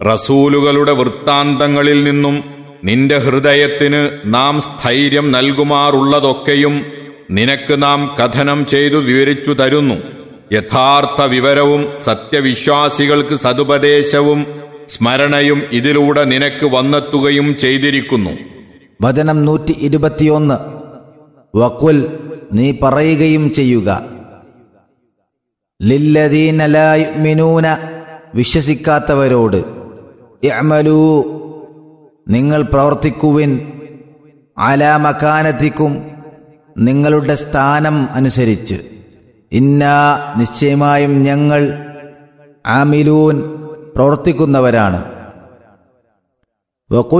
റസൂലുകളുടെ വൃത്താന്തങ്ങളിൽ നിന്നും നിന്റെ ഹൃദയത്തിന് നാം സ്ഥൈര്യം നൽകുമാറുള്ളതൊക്കെയും നിനക്ക് നാം കഥനം ചെയ്തു വിവരിച്ചു തരുന്നു യഥാർത്ഥ വിവരവും സത്യവിശ്വാസികൾക്ക് സതുപദേശവും സ്മരണയും ഇതിലൂടെ നിനക്ക് വന്നെത്തുകയും ചെയ്തിരിക്കുന്നു വചനം നൂറ്റി ഇരുപത്തിയൊന്ന് വക്കുൽ നീ പറയുകയും ചെയ്യുക ലില്ലദീനലായുമിനൂന വിശ്വസിക്കാത്തവരോട് ഇഅ്മലൂ നിങ്ങൾ പ്രവർത്തിക്കുവിൻ ആലാമക്കാനത്തിക്കും നിങ്ങളുടെ സ്ഥാനം അനുസരിച്ച് ഇന്നാ നിശ്ചയമായും ഞങ്ങൾ ആമിലൂൻ പ്രവർത്തിക്കുന്നവരാണ് വഖുൽ